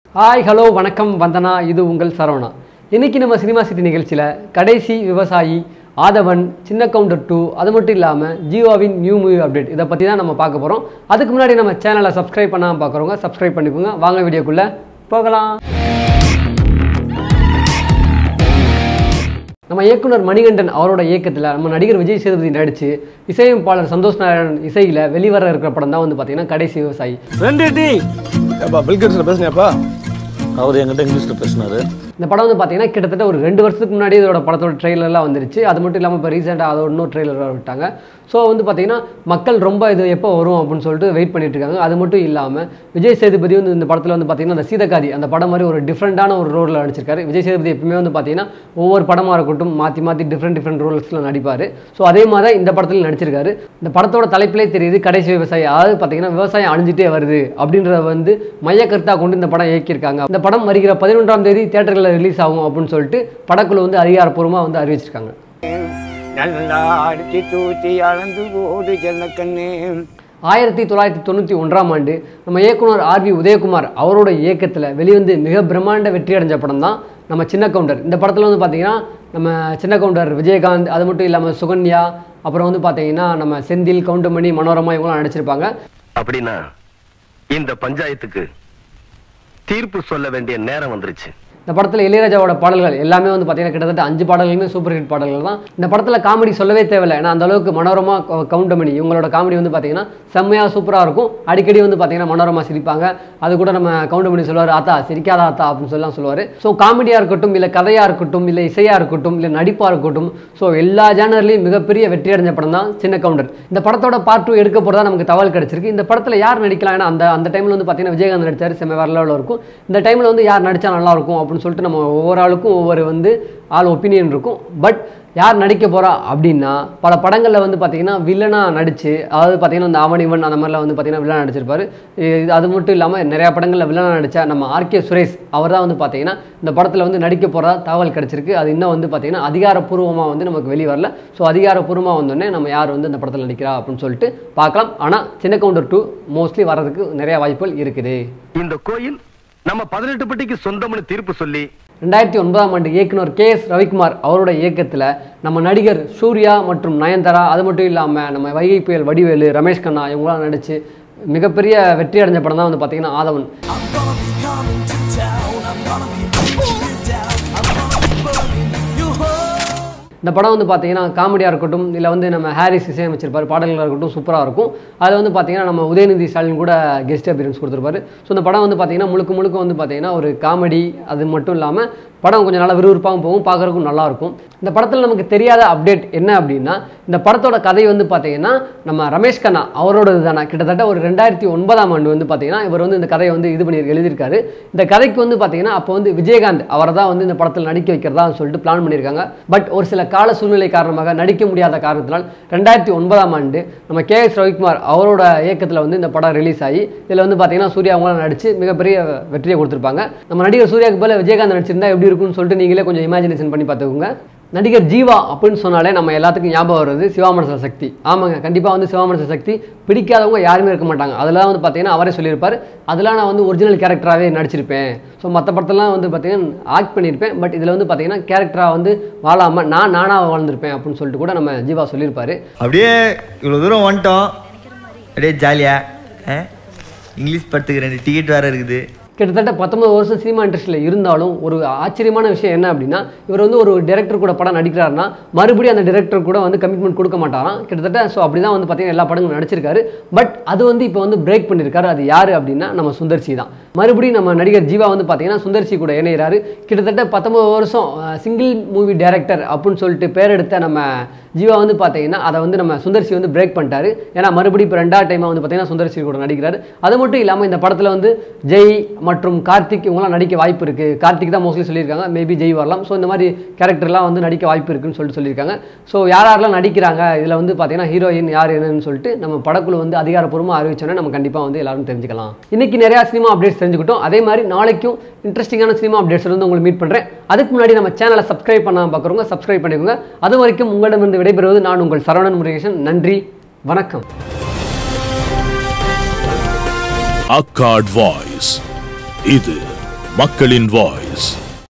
hi hello வணக்கம் வந்தனா இது உங்கள் சரவணா இன்னைக்கு நம்ம சினிமா சிட்டி நிகழ்ச்சியில் கடைசி விவசாயி ஆதவன் சின்ன கவுண்டர் டூ அது மட்டும் இல்லாமல் ஜியோவின் நியூ மூவி அப்டேட் இதை பற்றி தான் நம்ம பார்க்க போகிறோம் அதுக்கு முன்னாடி நம்ம சேனலை சப்ஸ்கிரைப் பண்ணாமல் பார்க்குறவங்க சப்ஸ்கிரைப் பண்ணிக்கோங்க வாங்க வீடியோக்குள்ளே போகலாம் நம்ம இயக்குனர் மணிகண்டன் அவரோட இயக்கத்தில் நம்ம நடிகர் விஜய் சேதுபதி நடித்து இசையமைப்பாளர் சந்தோஷ் நாராயணன் இசையில் வெளிவர இருக்கிற படம் தான் வந்து பார்த்தீங்கன்னா கடைசி விவசாயி ரெண்டு டீ ஏப்பா பில்கேட்ஸில் பேசுனியாப்பா அவர் என்கிட்ட இங்கிலீஷில் பேசினாரு இந்த படம் வந்து பார்த்தீங்கன்னா கிட்டத்தட்ட ஒரு ரெண்டு வருஷத்துக்கு முன்னாடி இதோட படத்தோட ட்ரெய்லர்லாம் வந்துருச்சு அது மட்டும் இல்லாமல் இப்போ ரீசெண்டாக அதோட இன்னும் ட்ரெய்லர் விட்டாங்க ஸோ வந்து பார்த்தீங்கன்னா மக்கள் ரொம்ப இது எப்போ வரும் அப்படின்னு சொல்லிட்டு வெயிட் பண்ணிட்டு இருக்காங்க அது மட்டும் இல்லாமல் விஜய் சேதுபதி வந்து இந்த படத்தில் வந்து பார்த்தீங்கன்னா அந்த சீதக்காதி அந்த படம் மாதிரி ஒரு டிஃப்ரெண்ட்டான ஒரு ரோலில் நடிச்சிருக்காரு விஜய் சேதுபதி எப்பவுமே வந்து பார்த்தீங்கன்னா ஒவ்வொரு படமாக இருக்கட்டும் மாற்றி மாற்றி டிஃப்ரெண்ட் டிஃப்ரெண்ட் ரோல்ஸில் நடிப்பார் ஸோ அதே மாதிரி தான் இந்த படத்தில் நடிச்சிருக்காரு இந்த படத்தோட தலைப்பிலே தெரியுது கடைசி விவசாயி அதாவது பார்த்தீங்கன்னா விவசாயம் அழிஞ்சிட்டே வருது அப்படின்றத வந்து மையக்கருத்தாக கொண்டு இந்த படம் இயக்கியிருக்காங்க இந்த படம் வருகிற பதினொன்றாம் தேதி தேட்டர்களில் ரிலீஸ் ஆகும் அப்படின்னு சொல்லிட்டு படக்குழு வந்து அதிகாரப்பூர்வமாக வந்து அறிவிச்சிருக்காங்க நல்லா அடிச்சு தூத்தி அளந்து போடு ஜன்னக்கண்ணு ஆயிரத்தி தொள்ளாயிரத்தி தொண்ணூற்றி ஒன்றாம் ஆண்டு நம்ம இயக்குனர் ஆர்வி உதயகுமார் அவரோட இயக்கத்தில் வெளிவந்து மிக பிரம்மாண்ட வெற்றி அடைஞ்ச படம் தான் நம்ம சின்ன கவுண்டர் இந்த படத்தில் வந்து பார்த்தீங்கன்னா நம்ம சின்ன கவுண்டர் விஜயகாந்த் அது மட்டும் இல்லாமல் சுகன்யா அப்புறம் வந்து பார்த்தீங்கன்னா நம்ம செந்தில் கவுண்டமணி மனோரமா இவங்களாம் நடிச்சிருப்பாங்க அப்படின்னா இந்த பஞ்சாயத்துக்கு தீர்ப்பு சொல்ல வேண்டிய நேரம் வந்துருச்சு இந்த படத்தில் இளையராஜாவோட பாடல்கள் எல்லாமே வந்து பார்த்தீங்கன்னா கிட்டத்தட்ட அஞ்சு பாடல்களுமே சூப்பர் ஹிட் பாடல்கள் தான் இந்த படத்தில் காமெடி சொல்லவே தேவையில்லை ஏன்னா அந்த அளவுக்கு மனோரமா க- கவுண்டமணி இவங்களோட காமெடி வந்து பார்த்தீங்கன்னா செம்மையாக சூப்பராக இருக்கும் அடிக்கடி வந்து பார்த்தீங்கன்னா மனோரமா சிரிப்பாங்க அது கூட நம்ம கவுண்டமணி சொல்லுவார் ஆத்தா சிரிக்காத ஆத்தா அப்படின்னு சொல்லலாம் சொல்லுவார் ஸோ காமெடியாக இருக்கட்டும் இல்லை கதையாக இருக்கட்டும் இல்லை இசையாக இருக்கட்டும் இல்லை நடிப்பாக இருக்கட்டும் ஸோ எல்லா ஜேனர்லையும் மிகப்பெரிய வெற்றி அடைஞ்ச படம் தான் சின்ன கவுண்டர் இந்த படத்தோட பார்ட் டூ எடுக்க போகிறதா நமக்கு தகவல் கிடைச்சிருக்கு இந்த படத்தில் யார் நடிக்கலாம் ஏன்னா அந்த அந்த டைமில் வந்து பார்த்தீங்கன்னா விஜயகாந்த் நடிச்சார் செம்ம வேற லெவலில் இருக்கும் இந்த டைமில் வந்து யார் நடித்தா நல்லா இருக்கும் அப்படின்னு சொல்லிட்டு நம்ம ஒவ்வொரு ஆளுக்கும் ஒவ்வொரு வந்து ஆள் ஒப்பீனியன் இருக்கும் பட் யார் நடிக்க போகிறா அப்படின்னா பல படங்களில் வந்து பார்த்தீங்கன்னா வில்லனாக நடித்து அதாவது பார்த்தீங்கன்னா இந்த அவன் இவன் அந்த மாதிரிலாம் வந்து பார்த்தீங்கன்னா வில்லனாக நடிச்சிருப்பாரு இது அது மட்டும் இல்லாமல் நிறையா படங்களில் வில்லனாக நடித்தா நம்ம ஆர்கே சுரேஷ் அவர் தான் வந்து பார்த்தீங்கன்னா இந்த படத்தில் வந்து நடிக்க போகிறதா தகவல் கிடச்சிருக்கு அது இன்னும் வந்து பார்த்தீங்கன்னா அதிகாரப்பூர்வமாக வந்து நமக்கு வெளியே வரல ஸோ அதிகாரப்பூர்வமாக வந்தோடனே நம்ம யார் வந்து இந்த படத்தில் நடிக்கிறா அப்படின்னு சொல்லிட்டு பார்க்கலாம் ஆனால் சின்ன கவுண்டர் டூ மோஸ்ட்லி வர்றதுக்கு நிறைய வாய்ப்புகள் இருக்குது இந்த கோயில் நம்ம பதினெட்டு பட்டிக்கு சொந்தம்னு தீர்ப்பு சொல்லி ரெண்டாயிரத்தி ஒன்பதாம் ஆண்டு இயக்குனர் கே எஸ் ரவிக்குமார் அவரோட இயக்கத்தில் நம்ம நடிகர் சூர்யா மற்றும் நயன்தாரா அது மட்டும் இல்லாமல் நம்ம வைகை புயல் வடிவேலு ரமேஷ் கண்ணா இவங்களாம் நடித்து மிகப்பெரிய வெற்றி அடைஞ்ச படம் தான் வந்து பார்த்தீங்கன்னா ஆதவன் இந்த படம் வந்து பார்த்தீங்கன்னா காமெடியாக இருக்கட்டும் இல்லை வந்து நம்ம ஹாரிஸ் இசையமைச்சிருப்பார் பாடல்களாக இருக்கட்டும் சூப்பராக இருக்கும் அதில் வந்து பார்த்தீங்கன்னா நம்ம உதயநிதி ஸ்டாலின் கூட கெஸ்ட் அப்பியரன்ஸ் கொடுத்துருப்பாரு ஸோ இந்த படம் வந்து பார்த்தீங்கன்னா முழுக்க முழுக்க வந்து பார்த்தீங்கன்னா ஒரு காமெடி அது மட்டும் இல்லாமல் படம் கொஞ்சம் நல்லா விறுவிறுப்பாகவும் போகும் பார்க்குறதுக்கும் நல்லாயிருக்கும் இந்த படத்தில் நமக்கு தெரியாத அப்டேட் என்ன அப்படின்னா இந்த படத்தோட கதை வந்து பார்த்தீங்கன்னா நம்ம ரமேஷ் கண்ணா அவரோடது தானே கிட்டத்தட்ட ஒரு ரெண்டாயிரத்தி ஒன்பதாம் ஆண்டு வந்து பார்த்தீங்கன்னா இவர் வந்து இந்த கதையை வந்து இது பண்ணி எழுதியிருக்காரு இந்த கதைக்கு வந்து பார்த்தீங்கன்னா அப்போ வந்து விஜயகாந்த் அவரை தான் வந்து இந்த படத்தில் நடிக்க வைக்கிறதா சொல்லிட்டு பிளான் பண்ணியிருக்காங்க பட் ஒரு சில கால சூழ்நிலை காரணமாக நடிக்க முடியாத காரணத்தினால் ரெண்டாயிரத்தி ஒன்பதாம் ஆண்டு நம்ம கே எஸ் ரவிக்குமார் அவரோட இயக்கத்தில் வந்து இந்த படம் ரிலீஸ் ஆகி இதில் வந்து பார்த்தீங்கன்னா சூர்யா அவங்களாம் நடித்து மிகப்பெரிய வெற்றியை கொடுத்துருப்பாங்க நம்ம நடிகர் சூர்யாவுக்கு போல விஜயகாந்த் நடிச்சிருந்தா எப்படி இருக்கும்னு சொல்லிட்டு நீங்களே கொஞ்சம் இமேஜினேஷன் பண்ணி பார்த்துக்கோங்க நடிகர் ஜீவா அப்படின்னு சொன்னாலே நம்ம எல்லாத்துக்கும் ஞாபகம் வருது சிவாமனச சக்தி ஆமாங்க கண்டிப்பாக வந்து சிவாமனச சக்தி பிடிக்காதவங்க யாருமே இருக்க மாட்டாங்க அதெல்லாம் வந்து பார்த்தீங்கன்னா அவரே சொல்லியிருப்பார் அதெல்லாம் நான் வந்து ஒரிஜினல் கேரக்டராகவே நடிச்சிருப்பேன் ஸோ மற்ற படத்தெல்லாம் வந்து பார்த்தீங்கன்னா ஆக்ட் பண்ணியிருப்பேன் பட் இதில் வந்து பார்த்தீங்கன்னா கேரக்டராக வந்து வாழாமல் நான் நானாக வாழ்ந்திருப்பேன் அப்படின்னு சொல்லிட்டு கூட நம்ம ஜீவா சொல்லியிருப்பாரு அப்படியே இவ்வளோ தூரம் வந்துட்டோம் அப்படியே ஜாலியாக இங்கிலீஷ் படத்துக்கு ரெண்டு டிக்கெட் வேறு இருக்குது கிட்டத்தட்ட பத்தொன்பது வருஷம் சினிமா இண்டஸ்ட்ரியில் இருந்தாலும் ஒரு ஆச்சரியமான விஷயம் என்ன அப்படின்னா இவர் வந்து ஒரு டேரக்டர் கூட படம் நடிக்கிறாருன்னா மறுபடியும் அந்த டேரக்டர் கூட வந்து கமிட்மெண்ட் கொடுக்க மாட்டாராம் கிட்டத்தட்ட ஸோ அப்படி தான் வந்து பார்த்தீங்கன்னா எல்லா படங்களும் நடிச்சிருக்காரு பட் அது வந்து இப்போ வந்து பிரேக் பண்ணியிருக்காரு அது யார் அப்படின்னா நம்ம சுந்தர்சி தான் மறுபடியும் நம்ம நடிகர் ஜீவா வந்து பார்த்தீங்கன்னா சுந்தர்சி கூட இணைகிறாரு கிட்டத்தட்ட பத்தொன்பது வருஷம் சிங்கிள் மூவி டைரக்டர் அப்படின்னு சொல்லிட்டு பேர் எடுத்த நம்ம ஜீவா வந்து பார்த்தீங்கன்னா அதை வந்து நம்ம சுந்தர்சி வந்து பிரேக் பண்ணிட்டாரு ஏன்னா மறுபடியும் இப்போ ரெண்டாவது டைமாக வந்து பார்த்தீங்கன்னா சுந்தர்சி கூட நடிக்கிறாரு அது மட்டும் இல்லாமல் இந்த படத்தில் வந்து ஜெய் மற்றும் கார்த்திக் இவங்களாம் நடிக்க வாய்ப்பு இருக்குது கார்த்திக் தான் மோஸ்ட்லி சொல்லியிருக்காங்க மேபி ஜெய் வரலாம் ஸோ இந்த மாதிரி கேரக்டர்லாம் வந்து நடிக்க வாய்ப்பு இருக்குன்னு சொல்லிட்டு சொல்லியிருக்காங்க ஸோ யார் யாரெல்லாம் நடிக்கிறாங்க இதில் வந்து பார்த்தீங்கன்னா ஹீரோயின் யார் என்னன்னு சொல்லிட்டு நம்ம படக்குழு வந்து அதிகாரப்பூர்வமாக அறிவிச்சோன்னா நம்ம கண்டிப்பாக வந்து எல்லாரும் தெரிஞ்சுக்கலாம் இன்னைக்கு நிறையா சினிமா அப்டேட்ஸ் தெரிஞ்சுக்கிட்டோம் அதே மாதிரி நாளைக்கும் இன்ட்ரெஸ்டிங்கான சினிமா அப்டேட்ஸ் வந்து உங்களை மீட் பண்ணுறேன் அதுக்கு முன்னாடி நம்ம சேனலை சப்ஸ்கிரைப் பண்ணாமல் பார்க்குறவங்க சப்ஸ்கிரைப் பண்ணிக்கோங்க அது வரைக்கும் உங்களிடமிருந்து விடைபெறுவது நான் உங்கள் சரவணன் முருகேசன் நன்றி வணக்கம் அக்காட் வாய்ஸ் இது மக்களின் வாய்ஸ்